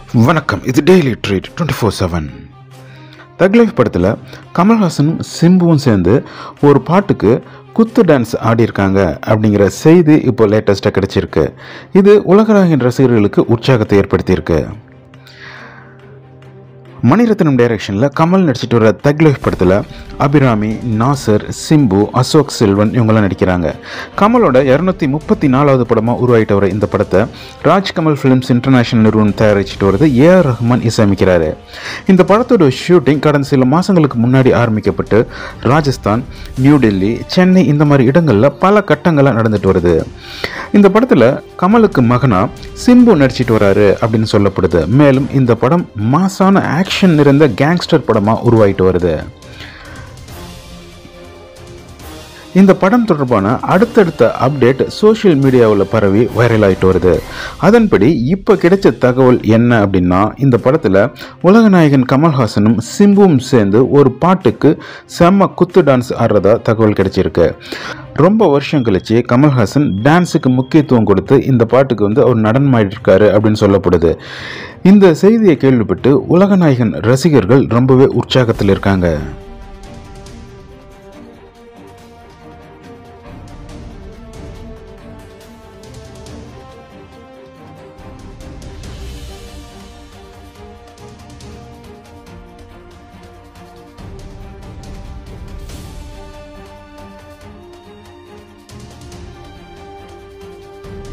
வணக்கம் இது daily treat twenty four seven thug life படத்தில் கமல்ஹாசனும் சிம்புவும் சேர்ந்து ஒரு பாட்டுக்கு குத்து டான்ஸ் ஆடியிருக்காங்க அப்படிங்கிற செய்தி இப்போ லேட்டஸ்ட்டாக கிடைச்சிருக்கு இது உலகராகின் ரசிகர்களுக்கு உற்சாகத்தை ஏற்படுத்தியிருக்கு மணிரத்னம் டைரக்ஷனில் கமல் நடிச்சிட்டு வர தக் லைஃப் படத்தில் அபிராமி நாசர் சிம்பு அசோக் செல்வன் இவங்கெல்லாம் நடிக்கிறாங்க கமலோட இரநூத்தி முப்பத்தி நாலாவது படமாக உருவாகிட்டு வர இந்த படத்தை ராஜ்கமல் ஃபிலிம்ஸ் இன்டர்நேஷனல் நிறுவனம் தயாரிச்சிட்டு வருது ஏஆர் ரஹ்மான் இசையமைக்கிறாரு இந்த படத்தோட ஷூட்டிங் கடந்த சில மாதங்களுக்கு முன்னாடி ஆரம்பிக்கப்பட்டு ராஜஸ்தான் நியூ டெல்லி சென்னை இந்த மாதிரி இடங்களில் பல கட்டங்களாக நடந்துட்டு வருது இந்த படத்தில் கமலுக்கு மகனா சிம்பு நடிச்சிட்டு வராரு அப்படின்னு சொல்லப்படுது மேலும் இந்த படம் மாசான ஆக்ஷன் நிறைந்த கேங்ஸ்டர் படமாக உருவாகிட்டு வருது இந்த படம் தொடர்பான அடுத்தடுத்த அப்டேட் சோஷியல் மீடியாவில் பரவி வைரல் ஆகிட்டு வருது அதன்படி இப்போ கிடைச்ச தகவல் என்ன அப்படின்னா இந்த படத்தில் உலகநாயகன் கமல்ஹாசனும் சிம்புவும் சேர்ந்து ஒரு பாட்டுக்கு செம்ம குத்து டான்ஸ் ஆடுறதா தகவல் கிடைச்சிருக்கு ரொம்ப வருஷம் கழிச்சு கமல்ஹாசன் டான்ஸுக்கு முக்கியத்துவம் கொடுத்து இந்த பாட்டுக்கு வந்து அவர் நடனம் ஆடிருக்காரு அப்படின்னு சொல்லப்படுது இந்த செய்தியை கேள்விப்பட்டு உலகநாயகன் ரசிகர்கள் ரொம்பவே உற்சாகத்தில் இருக்காங்க